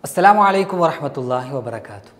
അസ്സലാമു അലൈക്കും വറഹമത്തല്ലാഹി വബർക്കാത്തു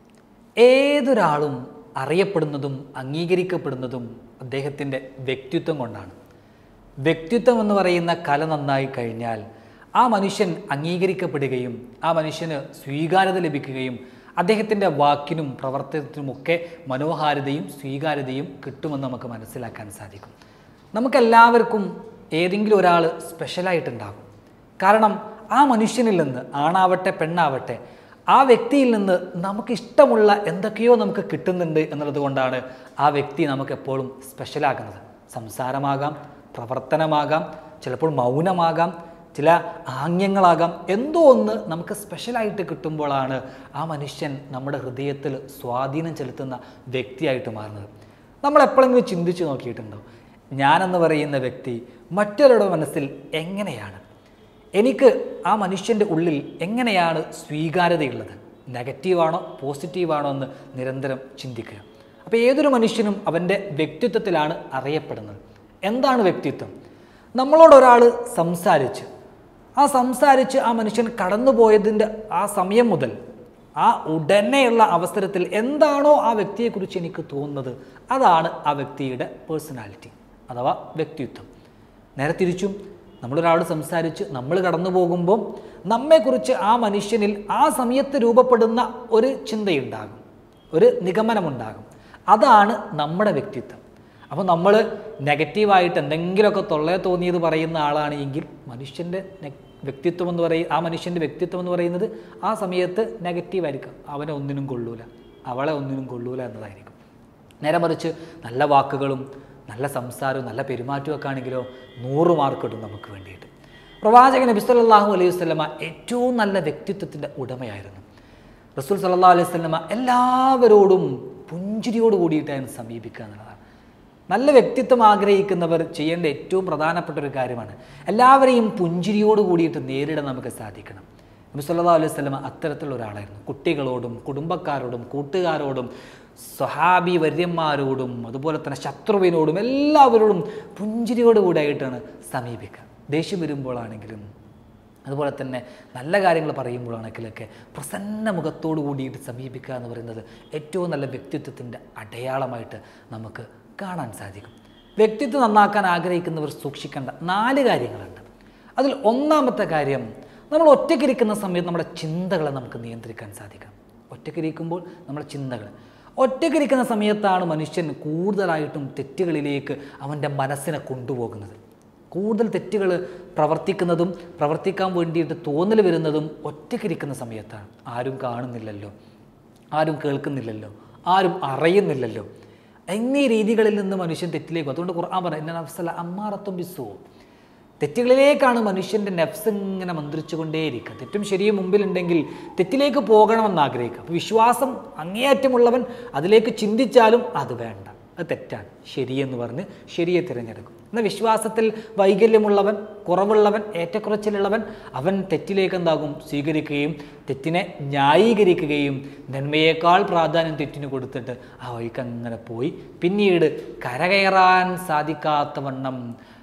ഏതൊരാളും അറിയപ്പെടുന്നതും അംഗീകരിക്കപ്പെടുന്നതും അദ്ദേഹത്തിൻ്റെ വ്യക്തിത്വം കൊണ്ടാണ് വ്യക്തിത്വം എന്ന് പറയുന്ന കല നന്നായി കഴിഞ്ഞാൽ ആ മനുഷ്യൻ അംഗീകരിക്കപ്പെടുകയും ആ മനുഷ്യന് സ്വീകാര്യത ലഭിക്കുകയും അദ്ദേഹത്തിൻ്റെ വാക്കിനും പ്രവർത്തനത്തിനുമൊക്കെ മനോഹാരിതയും സ്വീകാര്യതയും കിട്ടുമെന്ന് നമുക്ക് മനസ്സിലാക്കാൻ സാധിക്കും നമുക്കെല്ലാവർക്കും ഏതെങ്കിലും ഒരാൾ സ്പെഷ്യലായിട്ടുണ്ടാകും കാരണം ആ മനുഷ്യനിൽ നിന്ന് ആണാവട്ടെ പെണ്ണാവട്ടെ ആ വ്യക്തിയിൽ നിന്ന് നമുക്കിഷ്ടമുള്ള എന്തൊക്കെയോ നമുക്ക് കിട്ടുന്നുണ്ട് എന്നുള്ളത് കൊണ്ടാണ് ആ വ്യക്തി നമുക്ക് എപ്പോഴും സ്പെഷ്യലാകുന്നത് സംസാരമാകാം പ്രവർത്തനമാകാം ചിലപ്പോൾ മൗനമാകാം ചില ആംഗ്യങ്ങളാകാം എന്തോ ഒന്ന് നമുക്ക് സ്പെഷ്യലായിട്ട് കിട്ടുമ്പോഴാണ് ആ മനുഷ്യൻ നമ്മുടെ ഹൃദയത്തിൽ സ്വാധീനം ചെലുത്തുന്ന വ്യക്തിയായിട്ട് മാറുന്നത് നമ്മൾ എപ്പോഴെങ്കിലും ചിന്തിച്ചു നോക്കിയിട്ടുണ്ടോ ഞാനെന്ന് പറയുന്ന വ്യക്തി മറ്റൊരാളുടെ മനസ്സിൽ എങ്ങനെയാണ് എനിക്ക് ആ മനുഷ്യൻ്റെ ഉള്ളിൽ എങ്ങനെയാണ് സ്വീകാര്യതയുള്ളത് നെഗറ്റീവാണോ പോസിറ്റീവാണോ എന്ന് നിരന്തരം ചിന്തിക്കുക അപ്പോൾ ഏതൊരു മനുഷ്യനും അവൻ്റെ വ്യക്തിത്വത്തിലാണ് അറിയപ്പെടുന്നത് എന്താണ് വ്യക്തിത്വം നമ്മളോട് ഒരാൾ സംസാരിച്ച് ആ സംസാരിച്ച് ആ മനുഷ്യൻ കടന്നുപോയതിൻ്റെ ആ സമയം മുതൽ ആ ഉടനെയുള്ള അവസരത്തിൽ എന്താണോ ആ വ്യക്തിയെക്കുറിച്ച് എനിക്ക് തോന്നുന്നത് അതാണ് ആ വ്യക്തിയുടെ പേഴ്സണാലിറ്റി അഥവാ വ്യക്തിത്വം നേരെ തിരിച്ചും നമ്മളൊരാൾ സംസാരിച്ച് നമ്മൾ കടന്നു പോകുമ്പോൾ നമ്മെക്കുറിച്ച് ആ മനുഷ്യനിൽ ആ സമയത്ത് രൂപപ്പെടുന്ന ഒരു ചിന്തയുണ്ടാകും ഒരു നിഗമനമുണ്ടാകും അതാണ് നമ്മുടെ വ്യക്തിത്വം അപ്പോൾ നമ്മൾ നെഗറ്റീവായിട്ട് എന്തെങ്കിലുമൊക്കെ തൊള്ളയെ തോന്നിയത് പറയുന്ന ആളാണ് എങ്കിൽ മനുഷ്യൻ്റെ നെ- വ്യക്തിത്വം എന്ന് പറയും ആ മനുഷ്യൻ്റെ വ്യക്തിത്വം എന്ന് പറയുന്നത് ആ സമയത്ത് നെഗറ്റീവായിരിക്കും അവനെ ഒന്നിനും കൊള്ളൂല അവളെ ഒന്നിനും കൊള്ളൂല എന്നതായിരിക്കും നേരെ മറിച്ച് നല്ല വാക്കുകളും നല്ല സംസാരവും നല്ല പെരുമാറ്റവും ഒക്കെ ആണെങ്കിലോ നൂറ് മാർക്ക് ഇടും നമുക്ക് വേണ്ടിയിട്ട് പ്രവാചകൻ നബി സല്ലല്ലാഹു അലൈഹി വസല്ലമ ഏറ്റവും നല്ല വ്യക്തിത്വത്തിൻ്റെ ഉടമയായിരുന്നു റസൂൽ സല്ലല്ലാഹു അലൈഹി വസല്ലമ എല്ലാവരോടും പുഞ്ചിരിയോട് കൂടിയിട്ടാണ് സമീപിക്കുക എന്നുള്ളതാണ് നല്ല വ്യക്തിത്വം ആഗ്രഹിക്കുന്നവർ ചെയ്യേണ്ട ഏറ്റവും പ്രധാനപ്പെട്ട ഒരു കാര്യമാണ് എല്ലാവരെയും പുഞ്ചിരിയോട് കൂടിയിട്ട് നേരിടാൻ നമുക്ക് സാധിക്കണം നബി സല്ലല്ലാഹു അലൈഹി വസല്ലമ അത്തരത്തിലുള്ള ഒരാളായിരുന്നു കുട്ടികളോടും കുടുംബക്കാരോടും കൂട്ടുകാരോടും സ്വഹാബി വര്യന്മാരോടും അതുപോലെ തന്നെ ശത്രുവിനോടും എല്ലാവരോടും പുഞ്ചിരിയോട് കൂടിയായിട്ടാണ് സമീപിക്കുക ദേഷ്യം വരുമ്പോഴാണെങ്കിലും അതുപോലെ തന്നെ നല്ല കാര്യങ്ങൾ പറയുമ്പോഴാണെങ്കിലൊക്കെ പ്രസന്ന മുഖത്തോടു കൂടിയിട്ട് സമീപിക്കുക എന്ന് പറയുന്നത് ഏറ്റവും നല്ല വ്യക്തിത്വത്തിൻ്റെ അടയാളമായിട്ട് നമുക്ക് കാണാൻ സാധിക്കും വ്യക്തിത്വം നന്നാക്കാൻ ആഗ്രഹിക്കുന്നവർ സൂക്ഷിക്കേണ്ട നാല് കാര്യങ്ങളുണ്ട് അതിൽ ഒന്നാമത്തെ കാര്യം നമ്മൾ ഒറ്റയ്ക്കിരിക്കുന്ന സമയത്ത് നമ്മുടെ ചിന്തകളെ നമുക്ക് നിയന്ത്രിക്കാൻ സാധിക്കണം ഒറ്റയ്ക്കിരിക്കുമ്പോൾ നമ്മുടെ ചിന്തകൾ ഒറ്റയ്ക്കിരിക്കുന്ന സമയത്താണ് മനുഷ്യൻ കൂടുതലായിട്ടും തെറ്റുകളിലേക്ക് അവൻ്റെ മനസ്സിനെ കൊണ്ടുപോകുന്നത് കൂടുതൽ തെറ്റുകൾ പ്രവർത്തിക്കുന്നതും പ്രവർത്തിക്കാൻ വേണ്ടിയിട്ട് തോന്നൽ വരുന്നതും ഒറ്റയ്ക്കിരിക്കുന്ന സമയത്താണ് ആരും കാണുന്നില്ലല്ലോ ആരും കേൾക്കുന്നില്ലല്ലോ ആരും അറിയുന്നില്ലല്ലോ എന്നീ രീതികളിൽ നിന്ന് മനുഷ്യൻ തെറ്റിലേക്ക് പോകും. അതുകൊണ്ട് ഖുർആൻ പറഞ്ഞു എന്നെ നഫ്സല അമ്മാറത്തും ബിസോ തെറ്റുകളിലേക്കാണ് മനുഷ്യൻ്റെ നെഫ്സ് ഇങ്ങനെ മന്ത്രിച്ചുകൊണ്ടേയിരിക്കുക തെറ്റും ശരിയും മുമ്പിലുണ്ടെങ്കിൽ തെറ്റിലേക്ക് പോകണമെന്ന് ആഗ്രഹിക്കുക അപ്പോൾ വിശ്വാസം അങ്ങേയറ്റമുള്ളവൻ അതിലേക്ക് ചിന്തിച്ചാലും അത് വേണ്ട അത് തെറ്റാണ് ശരിയെന്ന് പറഞ്ഞ് ശരിയെ തിരഞ്ഞെടുക്കും എന്നാൽ വിശ്വാസത്തിൽ വൈകല്യമുള്ളവൻ കുറവുള്ളവൻ ഏറ്റക്കുറച്ചിലുള്ളവൻ അവൻ തെറ്റിലേക്ക് എന്താകും സ്വീകരിക്കുകയും തെറ്റിനെ ന്യായീകരിക്കുകയും നന്മയേക്കാൾ പ്രാധാന്യം തെറ്റിന് കൊടുത്തിട്ട് ആ വഴിക്ക് അങ്ങനെ പോയി പിന്നീട് കരകയറാൻ സാധിക്കാത്തവണ്ണം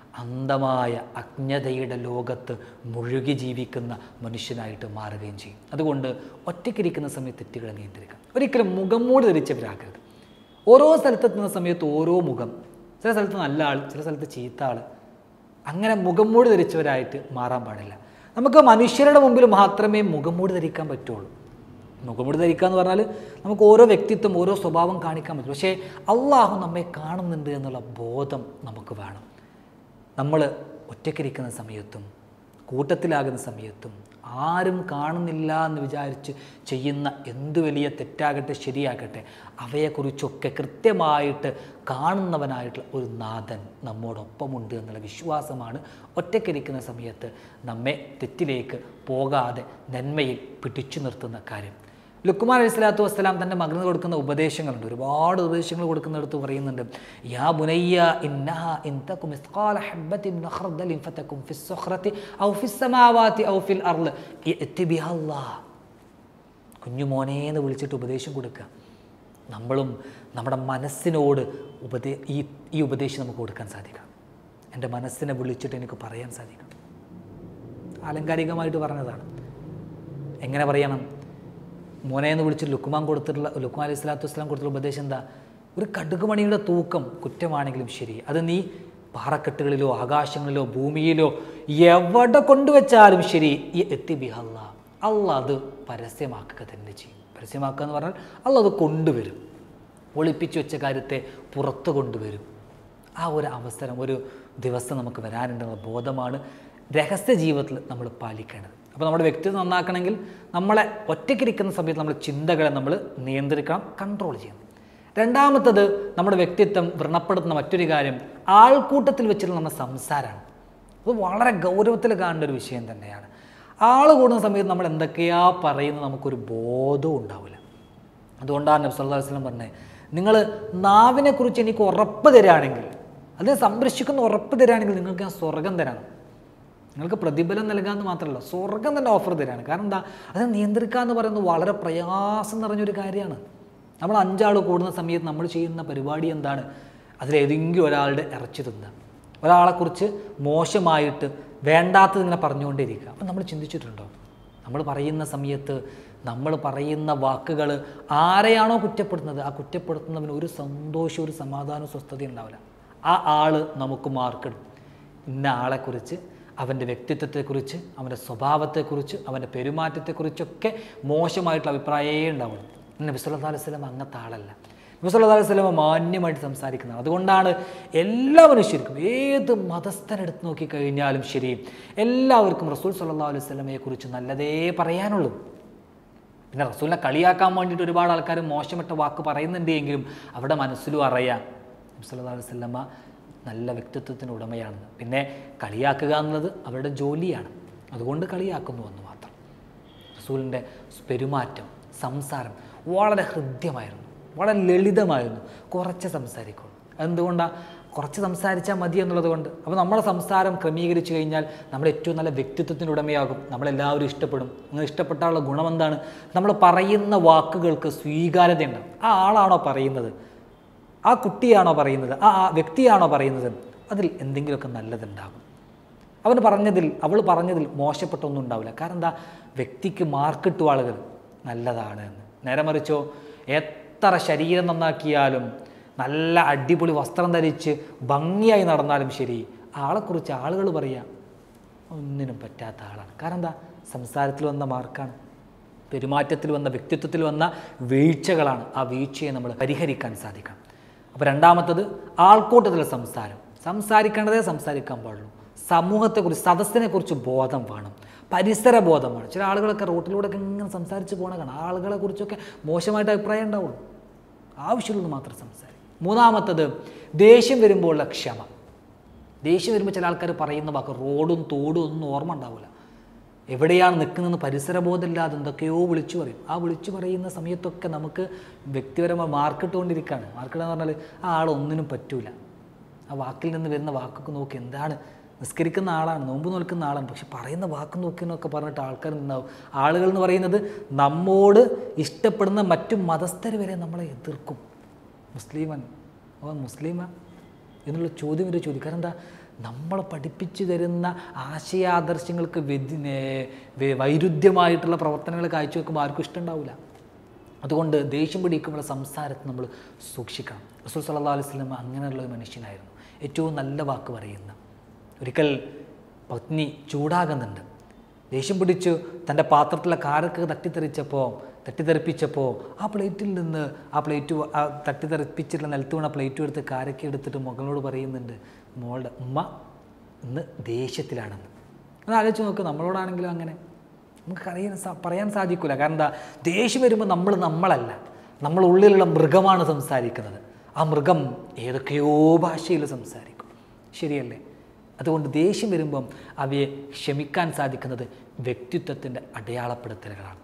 അന്ധമായ അജ്ഞതയുടെ ലോകത്ത് മുഴുകി ജീവിക്കുന്ന മനുഷ്യനായിട്ട് മാറുകയും ചെയ്യും അതുകൊണ്ട് ഒറ്റയ്ക്കിരിക്കുന്ന സമയത്ത് തെറ്റുകളെ നിയന്ത്രിക്കാം ഒരിക്കലും മുഖം മൂടി ധരിച്ചവരാക്കരുത് ഓരോ സ്ഥലത്തെത്തുന്ന സമയത്ത് ഓരോ മുഖം ചില സ്ഥലത്ത് നല്ല ആൾ ചില സ്ഥലത്ത് ചീത്ത ആൾ അങ്ങനെ മുഖം മൂടി ധരിച്ചവരായിട്ട് മാറാൻ പാടില്ല നമുക്ക് മനുഷ്യരുടെ മുമ്പിൽ മാത്രമേ മുഖം മൂടി ധരിക്കാൻ പറ്റുള്ളൂ മുഖംമൂടി ധരിക്കുക എന്ന് പറഞ്ഞാൽ നമുക്ക് ഓരോ വ്യക്തിത്വം ഓരോ സ്വഭാവം കാണിക്കാൻ പറ്റും പക്ഷേ അള്ളാഹു നമ്മെ കാണുന്നുണ്ട് എന്നുള്ള ബോധം നമുക്ക് വേണം നമ്മൾ ഒറ്റയ്ക്കിരിക്കുന്ന സമയത്തും കൂട്ടത്തിലാകുന്ന സമയത്തും ആരും കാണുന്നില്ല എന്ന് വിചാരിച്ച് ചെയ്യുന്ന എന്തു വലിയ തെറ്റാകട്ടെ ശരിയാകട്ടെ അവയെക്കുറിച്ചൊക്കെ കൃത്യമായിട്ട് കാണുന്നവനായിട്ടുള്ള ഒരു നാഥൻ നമ്മോടൊപ്പമുണ്ട് എന്നുള്ള വിശ്വാസമാണ് ഒറ്റയ്ക്കിരിക്കുന്ന സമയത്ത് നമ്മെ തെറ്റിലേക്ക് പോകാതെ നന്മയിൽ പിടിച്ചു നിർത്തുന്ന കാര്യം ലുക്കുമാൻ അലൈഹി സ്വലാത്തു വസ്സലാം തൻ്റെ മകന് കൊടുക്കുന്ന ഉപദേശങ്ങളുണ്ട് ഒരുപാട് ഉപദേശങ്ങൾ കൊടുക്കുന്നിടത്ത് പറയുന്നുണ്ട് യാ ബുനയ്യ ഇന്നഹ ഇൻ തകു മിസ്ഖാല ഹബ്ബത്തിൻ മിൻ ഖർദലിൻ ഫതകും ഫിസ് സുഖ്റതി ഔ ഫിസ് സമാവാതി ഔ ഫിൽ അർള് ഇഅ്തി ബിഹല്ലാഹ് കുഞ്ഞു മോനെ എന്ന് വിളിച്ചിട്ട് ഉപദേശം കൊടുക്കുക നമ്മളും നമ്മുടെ മനസ്സിനോട് ഉപദേ ഈ ഈ ഉപദേശം നമുക്ക് കൊടുക്കാൻ സാധിക്കണം എൻ്റെ മനസ്സിനെ വിളിച്ചിട്ട് എനിക്ക് പറയാൻ സാധിക്കണം ആലങ്കാരികമായിട്ട് പറഞ്ഞതാണ് എങ്ങനെ പറയണം മോനെ എന്ന് വിളിച്ച് ലുക്കുമാൻ കൊടുത്തിട്ടുള്ള ലുക്കുമാൻ അലൈഹി സ്വലാത്തു വസ്സലാം കൊടുത്തുള്ള ഉപദേശം എന്താ ഒരു കടുകുമണിയുടെ തൂക്കം കുറ്റമാണെങ്കിലും ശരി അത് നീ പാറക്കെട്ടുകളിലോ ആകാശങ്ങളിലോ ഭൂമിയിലോ എവിടെ കൊണ്ടുവച്ചാലും ശരി ഈ എത്തി ബിഹല്ല അല്ല അത് പരസ്യമാക്കുക തന്നെ ചെയ്യും പരസ്യമാക്കുക എന്ന് പറഞ്ഞാൽ അല്ല അത് കൊണ്ടുവരും ഒളിപ്പിച്ചു വെച്ച കാര്യത്തെ പുറത്തു കൊണ്ടുവരും ആ ഒരു അവസരം ഒരു ദിവസം നമുക്ക് വരാനുണ്ടെന്ന ബോധമാണ് രഹസ്യ ജീവിതത്തിൽ നമ്മൾ പാലിക്കേണ്ടത് അപ്പോൾ നമ്മുടെ വ്യക്തിത്വം നന്നാക്കണമെങ്കിൽ നമ്മളെ ഒറ്റയ്ക്കിരിക്കുന്ന സമയത്ത് നമ്മൾ ചിന്തകളെ നമ്മൾ നിയന്ത്രിക്കണം കൺട്രോൾ ചെയ്യണം രണ്ടാമത്തത് നമ്മുടെ വ്യക്തിത്വം വ്രണപ്പെടുത്തുന്ന മറ്റൊരു കാര്യം ആൾക്കൂട്ടത്തിൽ വെച്ചിട്ടുള്ള നമ്മുടെ സംസാരമാണ് അത് വളരെ ഗൗരവത്തിൽ കാണേണ്ട ഒരു വിഷയം തന്നെയാണ് ആൾ കൂടുന്ന സമയത്ത് നമ്മൾ എന്തൊക്കെയാ പറയുന്നത് നമുക്കൊരു ബോധവും ഉണ്ടാവില്ല അതുകൊണ്ടാണ് നബി സല്ലല്ലാഹു അലൈഹി വസല്ലം പറഞ്ഞത് നിങ്ങൾ നാവിനെക്കുറിച്ച് എനിക്ക് ഉറപ്പ് തരാണെങ്കിൽ അതിനെ സംരക്ഷിക്കുന്ന ഉറപ്പ് തരാണെങ്കിൽ നിങ്ങൾക്ക് ഞാൻ സ്വർഗം തരാണ് നിങ്ങൾക്ക് പ്രതിഫലം നൽകാമെന്ന് മാത്രമല്ല സ്വർഗം തന്നെ ഓഫർ തരാണ് കാരണം എന്താ അത് നിയന്ത്രിക്കുക എന്ന് പറയുന്നത് വളരെ പ്രയാസം നിറഞ്ഞൊരു കാര്യമാണ് നമ്മൾ അഞ്ചാൾ കൂടുന്ന സമയത്ത് നമ്മൾ ചെയ്യുന്ന പരിപാടി എന്താണ് അതിലേതെങ്കിലും ഒരാളുടെ ഇറച്ചി തിന്നുക ഒരാളെക്കുറിച്ച് മോശമായിട്ട് വേണ്ടാത്തത് ഇങ്ങനെ പറഞ്ഞുകൊണ്ടിരിക്കുക അപ്പം നമ്മൾ ചിന്തിച്ചിട്ടുണ്ടോ നമ്മൾ പറയുന്ന സമയത്ത് നമ്മൾ പറയുന്ന വാക്കുകൾ ആരെയാണോ കുറ്റപ്പെടുത്തുന്നത് ആ കുറ്റപ്പെടുത്തുന്നവന് ഒരു സന്തോഷവും ഒരു സമാധാനവും സ്വസ്ഥതയും ഉണ്ടാവില്ല ആ ആള് നമുക്ക് മാർക്കിടും ഇന്ന ആളെക്കുറിച്ച് അവൻ്റെ വ്യക്തിത്വത്തെക്കുറിച്ച് അവൻ്റെ സ്വഭാവത്തെക്കുറിച്ച് അവൻ്റെ പെരുമാറ്റത്തെക്കുറിച്ചൊക്കെ മോശമായിട്ടുള്ള അഭിപ്രായമേ ഉണ്ടാവുള്ളൂ നബി സല്ലല്ലാഹു അലൈഹി വസല്ലം അങ്ങനത്തെ ആളല്ല നബി സല്ലല്ലാഹു അലൈഹി വസല്ലം മാന്യമായിട്ട് സംസാരിക്കുന്നതാണ് അതുകൊണ്ടാണ് എല്ലാ മനുഷ്യർക്കും ഏത് മതസ്ഥരെടുത്ത് നോക്കിക്കഴിഞ്ഞാലും ശരി എല്ലാവർക്കും റസൂൽ സല്ലല്ലാഹു അലൈഹി വസല്ലമയെ കുറിച്ച് നല്ലതേ പറയാനുള്ളൂ പിന്നെ റസൂലിനെ കളിയാക്കാൻ വേണ്ടിയിട്ട് ഒരുപാട് ആൾക്കാർ മോശമിട്ട വാക്ക് പറയുന്നുണ്ട് എങ്കിലും അവിടെ മനസ്സിലും അറിയാം നബി സല്ലല്ലാഹു അലൈഹി വസല്ലമ നല്ല വ്യക്തിത്വത്തിന് ഉടമയാണെന്ന് പിന്നെ കളിയാക്കുക എന്നുള്ളത് അവരുടെ ജോലിയാണ് അതുകൊണ്ട് കളിയാക്കുന്നു എന്ന് മാത്രം റസൂലിൻ്റെ പെരുമാറ്റം സംസാരം വളരെ ഹൃദ്യമായിരുന്നു വളരെ ലളിതമായിരുന്നു കുറച്ച് സംസാരിക്കുള്ളൂ എന്തുകൊണ്ടാണ് കുറച്ച് സംസാരിച്ചാൽ മതി എന്നുള്ളത് കൊണ്ട് അപ്പോൾ നമ്മുടെ സംസാരം ക്രമീകരിച്ചു കഴിഞ്ഞാൽ നമ്മൾ ഏറ്റവും നല്ല വ്യക്തിത്വത്തിന് ഉടമയാകും നമ്മളെല്ലാവരും ഇഷ്ടപ്പെടും നിങ്ങൾ ഇഷ്ടപ്പെട്ടാലുള്ള ഗുണം എന്താണ് നമ്മൾ പറയുന്ന വാക്കുകൾക്ക് സ്വീകാര്യതയുണ്ടാവും ആ ആളാണോ പറയുന്നത് ആ കുട്ടിയാണോ പറയുന്നത് ആ ആ വ്യക്തിയാണോ പറയുന്നത് അതിൽ എന്തെങ്കിലുമൊക്കെ നല്ലതുണ്ടാകും അവൻ പറഞ്ഞതിൽ അവൾ പറഞ്ഞതിൽ മോശപ്പെട്ടൊന്നും ഉണ്ടാവില്ല കാരണം എന്താ വ്യക്തിക്ക് മാർക്കിട്ടു ആളുകൾ നല്ലതാണ് എന്ന് നേരെ മറിച്ചോ എത്ര ശരീരം നന്നാക്കിയാലും നല്ല അടിപൊളി വസ്ത്രം ധരിച്ച് ഭംഗിയായി നടന്നാലും ശരി ആളെക്കുറിച്ച് ആളുകൾ പറയാം ഒന്നിനും പറ്റാത്ത ആളാണ് കാരണം എന്താ സംസാരത്തിൽ വന്ന മാർക്കാണ് പെരുമാറ്റത്തിൽ വന്ന വ്യക്തിത്വത്തിൽ വന്ന വീഴ്ചകളാണ് ആ വീഴ്ചയെ നമ്മൾ പരിഹരിക്കാൻ സാധിക്കണം അപ്പോൾ രണ്ടാമത്തത് ആൾക്കൂട്ടത്തിലെ സംസാരം സംസാരിക്കേണ്ടതേ സംസാരിക്കാൻ പാടുള്ളൂ സമൂഹത്തെക്കുറിച്ച് സദസ്സിനെക്കുറിച്ച് ബോധം വേണം പരിസര ബോധം വേണം ചില ആളുകളൊക്കെ റോട്ടിലൂടെ ഒക്കെ ഇങ്ങനെ സംസാരിച്ച് പോണ കാണാം ആ ആളുകളെ കുറിച്ചൊക്കെ മോശമായിട്ട് അഭിപ്രായം ഉണ്ടാവുള്ളൂ ആവശ്യമുള്ളത് മാത്രം സംസാരിക്കും മൂന്നാമത്തത് ദേഷ്യം വരുമ്പോഴുള്ള ക്ഷമ ദേഷ്യം വരുമ്പോൾ ചില ആൾക്കാർ പറയുന്ന വാക്ക് റോഡും തോടും ഒന്നും ഓർമ്മ ഉണ്ടാവില്ല എവിടെയാണ് നിൽക്കുന്നതെന്ന് പരിസരബോധമില്ലാതെ എന്തൊക്കെയോ വിളിച്ചു പറയും ആ വിളിച്ചു പറയുന്ന സമയത്തൊക്കെ നമുക്ക് വ്യക്തിപരമായി മാർക്കിട്ടുകൊണ്ടിരിക്കുകയാണ് മാർക്കിട്ട് എന്ന് പറഞ്ഞാൽ ആ ആളൊന്നിനും പറ്റൂല ആ വാക്കിൽ നിന്ന് വരുന്ന വാക്കൊക്കെ നോക്കി എന്താണ് നിസ്കരിക്കുന്ന ആളാണ് നോമ്പ് നോൽക്കുന്ന ആളാണ് പക്ഷെ പറയുന്ന വാക്ക് നോക്കി എന്നൊക്കെ പറഞ്ഞിട്ട് ആൾക്കാർ നിന്നാവും ആളുകൾ എന്ന് പറയുന്നത് നമ്മോട് ഇഷ്ടപ്പെടുന്ന മറ്റു മതസ്ഥർ വരെ നമ്മളെ എതിർക്കും മുസ്ലിമൻ അവൻ മുസ്ലിമാ എന്നുള്ള ചോദ്യം വരെ ചോദിക്കും കാരണം എന്താ നമ്മളെ പഠിപ്പിച്ചു തരുന്ന ആശയാദർശങ്ങൾക്ക് വ്യതി നേ- വെ- വൈരുദ്ധ്യമായിട്ടുള്ള പ്രവർത്തനങ്ങൾ കാഴ്ചവെക്കുമ്പോൾ ആർക്കും ഇഷ്ടമുണ്ടാവില്ല അതുകൊണ്ട് ദേഷ്യം പിടിക്കുമ്പോൾ സംസാരത്തിൽ നമ്മൾ സൂക്ഷിക്കണം റസൂൽ സല്ലല്ലാഹു അലൈഹി വസല്ലം അങ്ങനെയുള്ള ഒരു മനുഷ്യനായിരുന്നു ഏറ്റവും നല്ല വാക്ക് പറയുന്ന ഒരിക്കൽ പത്നി ചൂടാകുന്നുണ്ട് ദേഷ്യം പിടിച്ചു തൻ്റെ പാത്രത്തിലെ കാരക്ക് തട്ടിത്തെറിച്ചപ്പോൾ തട്ടിത്തെറിപ്പിച്ചപ്പോൾ ആ പ്ലേറ്റിൽ നിന്ന് ആ പ്ലേറ്റ് വ- ആ തട്ടിത്തെറിപ്പിച്ചിട്ടുള്ള നിലത്ത് വീണ പ്ലേറ്റ് എടുത്ത് കാരക്ക എടുത്തിട്ട് മകളോട് പറയുന്നുണ്ട് മോളുടെ ഉമ്മ ഇന്ന് ദേഷ്യത്തിലാണെന്ന് അത് ആലോചിച്ച് നോക്ക് നമ്മളോടാണെങ്കിലും അങ്ങനെ നമുക്ക് അറിയാൻ സാ പറയാൻ സാധിക്കില്ല കാരണം എന്താ ദേഷ്യം വരുമ്പോൾ നമ്മൾ നമ്മളല്ല നമ്മൾ ഉള്ളിലുള്ള മൃഗമാണ് സംസാരിക്കുന്നത് ആ മൃഗം ഏതൊക്കെയോ ഭാഷയിൽ സംസാരിക്കും ശരിയല്ലേ അതുകൊണ്ട് ദേഷ്യം വരുമ്പം അവയെ ക്ഷമിക്കാൻ സാധിക്കുന്നത് വ്യക്തിത്വത്തിൻ്റെ അടയാളപ്പെടുത്തലുകളാണ്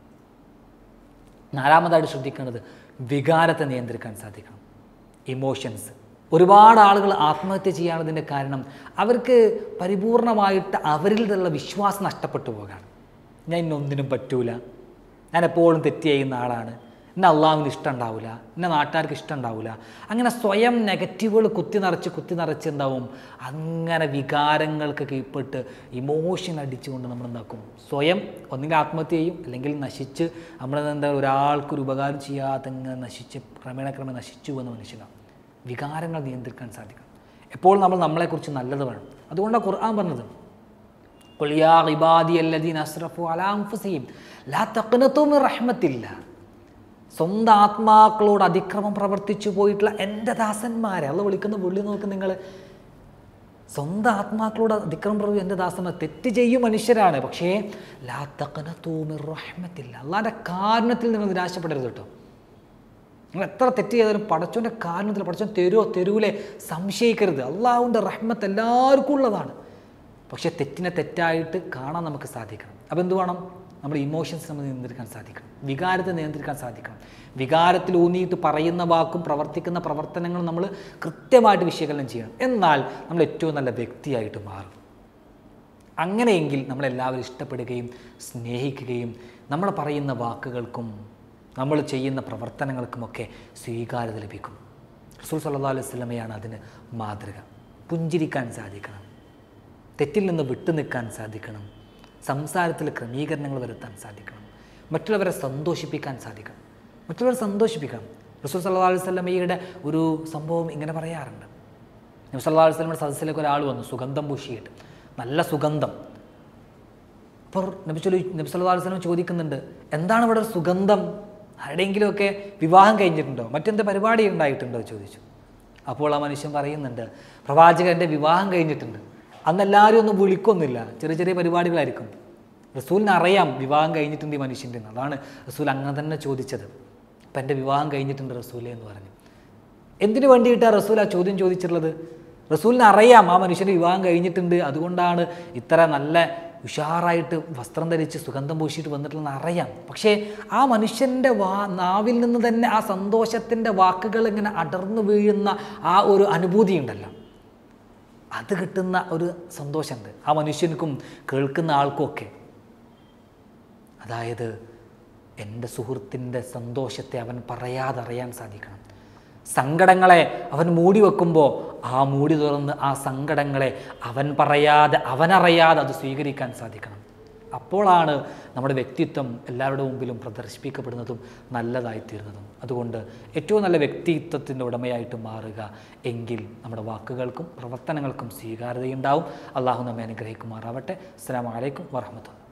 നാലാമതായിട്ട് ശ്രദ്ധിക്കേണ്ടത് വികാരത്തെ നിയന്ത്രിക്കാൻ സാധിക്കണം ഇമോഷൻസ് ഒരുപാട് ആളുകൾ ആത്മഹത്യ ചെയ്യാനുള്ളതിൻ്റെ കാരണം അവർക്ക് പരിപൂർണമായിട്ട് അവരിൽ നിന്നുള്ള വിശ്വാസം നഷ്ടപ്പെട്ടു പോകാണ് ഞാൻ ഇന്നൊന്നിനും പറ്റൂല ഞാൻ എപ്പോഴും തെറ്റ് ചെയ്യുന്ന ആളാണ് ഇന്ന അള്ളാഹുവിന് ഇഷ്ടം ഉണ്ടാവില്ല ഇന്ന നാട്ടുകാർക്ക് ഇഷ്ടം ഉണ്ടാവില്ല അങ്ങനെ സ്വയം നെഗറ്റീവുകൾ കുത്തി നിറച്ച് കുത്തി നിറച്ച് എന്താവും അങ്ങനെ വികാരങ്ങൾക്ക് കീഴ്പ്പെട്ട് ഇമോഷൻ അടിച്ചുകൊണ്ട് നമ്മൾ എന്താക്കും സ്വയം ഒന്നുകിൽ ആത്മഹത്യ ചെയ്യും അല്ലെങ്കിൽ നശിച്ച് നമ്മൾ എന്താ ഒരാൾക്കൊരു ഉപകാരം ചെയ്യാതെ ഇങ്ങനെ നശിച്ച് ക്രമേണ ക്രമേണ നശിച്ചു പോകുന്ന മനുഷ്യനാണ് വികാരങ്ങൾ നിയന്ത്രിക്കാൻ സാധിക്കണം എപ്പോൾ നമ്മൾ നമ്മളെക്കുറിച്ച് നല്ലത് വേണം അതുകൊണ്ടാണ് ഖുർആൻ പറഞ്ഞത് قل يا عبادي الذين اسرفوا على انفسهم لا تقنطوا من رحمة الله സ്വന്തം ആത്മാക്കളോട് അതിക്രമം പ്രവർത്തിച്ചു പോയിട്ടുള്ള എൻ്റെ ദാസന്മാരെ അള്ള വിളിക്കുന്ന വിളി നോക്ക് നിങ്ങൾ സ്വന്തം ആത്മാക്കളോട് അതിക്രമം പ്രവർത്തി എൻ്റെ ദാസന്മാർ തെറ്റ് ചെയ്യും മനുഷ്യരാണ് പക്ഷേ ലാ തഖനതൂമിർ റഹ്മത്തില്ല അള്ളാൻ്റെ കാരണത്തിൽ നിങ്ങൾ നിരാശപ്പെടരുത് കേട്ടോ നിങ്ങൾ എത്ര തെറ്റ് ചെയ്താലും പടച്ചോൻ്റെ കാരണത്തിൽ പടച്ചോൻ തരുമോ തരൂലെ സംശയിക്കരുത് അള്ളാഹുവിൻ്റെ റഹ്മത്ത് എല്ലാവർക്കും ഉള്ളതാണ് പക്ഷേ തെറ്റിനെ തെറ്റായിട്ട് കാണാൻ നമുക്ക് സാധിക്കണം അപ്പോൾ എന്ത് വേണം നമ്മുടെ ഇമോഷൻസ് നമ്മൾ നിയന്ത്രിക്കാൻ സാധിക്കണം വികാരത്തെ നിയന്ത്രിക്കാൻ സാധിക്കണം വികാരത്തിൽ ഊന്നിയിട്ട് പറയുന്ന വാക്കും പ്രവർത്തിക്കുന്ന പ്രവർത്തനങ്ങളും നമ്മൾ കൃത്യമായിട്ട് വിശകലനം ചെയ്യണം എന്നാൽ നമ്മൾ ഏറ്റവും നല്ല വ്യക്തിയായിട്ട് മാറും അങ്ങനെയെങ്കിൽ നമ്മളെല്ലാവരും ഇഷ്ടപ്പെടുകയും സ്നേഹിക്കുകയും നമ്മൾ പറയുന്ന വാക്കുകൾക്കും നമ്മൾ ചെയ്യുന്ന പ്രവർത്തനങ്ങൾക്കുമൊക്കെ സ്വീകാര്യത ലഭിക്കും റസൂൽ സല്ലാ അലൈഹി സ്വലമയാണ് അതിന് മാതൃക പുഞ്ചിരിക്കാൻ സാധിക്കണം തെറ്റിൽ നിന്ന് വിട്ടു നിൽക്കാൻ സാധിക്കണം സംസാരത്തിൽ ക്രമീകരണങ്ങൾ വരുത്താൻ സാധിക്കണം മറ്റുള്ളവരെ സന്തോഷിപ്പിക്കാൻ സാധിക്കണം മറ്റുള്ളവരെ സന്തോഷിപ്പിക്കണം റസൂൽ സല്ലാ അലൈഹി സ്വലമയുടെ ഒരു സംഭവം ഇങ്ങനെ പറയാറുണ്ട് നബി സല്ലാ അലൈഹി സ്വലമയുടെ സദസ്സിലേക്ക് ഒരാൾ വന്നു സുഗന്ധം പൂശിയിട്ട് നല്ല സുഗന്ധം അപ്പോൾ നബി ചൊല്ലി നബി സല്ലാ അലൈഹി സ്വലം ചോദിക്കുന്നുണ്ട് എന്താണ് ഇവിടെ ഒരു സുഗന്ധം ആരുടെയെങ്കിലുമൊക്കെ വിവാഹം കഴിഞ്ഞിട്ടുണ്ടോ മറ്റെന്ത് പരിപാടി ഉണ്ടായിട്ടുണ്ടോ ചോദിച്ചു അപ്പോൾ ആ മനുഷ്യൻ പറയുന്നുണ്ട് പ്രവാചകൻ്റെ വിവാഹം കഴിഞ്ഞിട്ടുണ്ട് അന്ന് എല്ലാവരും ഒന്നും വിളിക്കൊന്നുമില്ല ചെറിയ ചെറിയ പരിപാടികളായിരിക്കും റസൂലിന് അറിയാം വിവാഹം കഴിഞ്ഞിട്ടുണ്ട് ഈ മനുഷ്യൻ്റെ എന്ന് അതാണ് റസൂൽ അങ്ങനെ തന്നെ ചോദിച്ചത് അപ്പം എൻ്റെ വിവാഹം കഴിഞ്ഞിട്ടുണ്ട് റസൂലെ എന്ന് പറഞ്ഞു എന്തിനു വേണ്ടിയിട്ടാണ് റസൂൽ ആ ചോദ്യം ചോദിച്ചിട്ടുള്ളത് റസൂലിന് അറിയാം ആ മനുഷ്യന് വിവാഹം കഴിഞ്ഞിട്ടുണ്ട് അതുകൊണ്ടാണ് ഇത്ര നല്ല ഉഷാറായിട്ട് വസ്ത്രം ധരിച്ച് സുഗന്ധം പൂശിയിട്ട് വന്നിട്ടുള്ളതെന്ന് അറിയാം പക്ഷേ ആ മനുഷ്യൻ്റെ വാ നാവിൽ നിന്ന് തന്നെ ആ സന്തോഷത്തിൻ്റെ വാക്കുകൾ ഇങ്ങനെ അടർന്നു വീഴുന്ന ആ ഒരു അനുഭൂതി ഉണ്ടല്ലോ അത് കിട്ടുന്ന ഒരു സന്തോഷമുണ്ട് ആ മനുഷ്യർക്കും കേൾക്കുന്ന ആൾക്കും ഒക്കെ അതായത് എൻ്റെ സുഹൃത്തിൻ്റെ സന്തോഷത്തെ അവൻ പറയാതെ അറിയാൻ സാധിക്കണം സങ്കടങ്ങളെ അവൻ മൂടി വെക്കുമ്പോൾ ആ മൂടി തുറന്ന് ആ സങ്കടങ്ങളെ അവൻ പറയാതെ അവനറിയാതെ അത് സ്വീകരിക്കാൻ സാധിക്കണം അപ്പോഴാണ് നമ്മുടെ വ്യക്തിത്വം എല്ലാവരുടെ മുമ്പിലും പ്രദർശിപ്പിക്കപ്പെടുന്നതും നല്ലതായിത്തീരുന്നതും അതുകൊണ്ട് ഏറ്റവും നല്ല വ്യക്തിത്വത്തിൻ്റെ ഉടമയായിട്ട് മാറുക എങ്കിൽ നമ്മുടെ വാക്കുകൾക്കും പ്രവർത്തനങ്ങൾക്കും സ്വീകാര്യതയുണ്ടാവും അള്ളാഹു നമ്മെ അനുഗ്രഹിക്കുമാറാവട്ടെ അസ്സാം വലൈക്കും വാഹമത്തുള്ള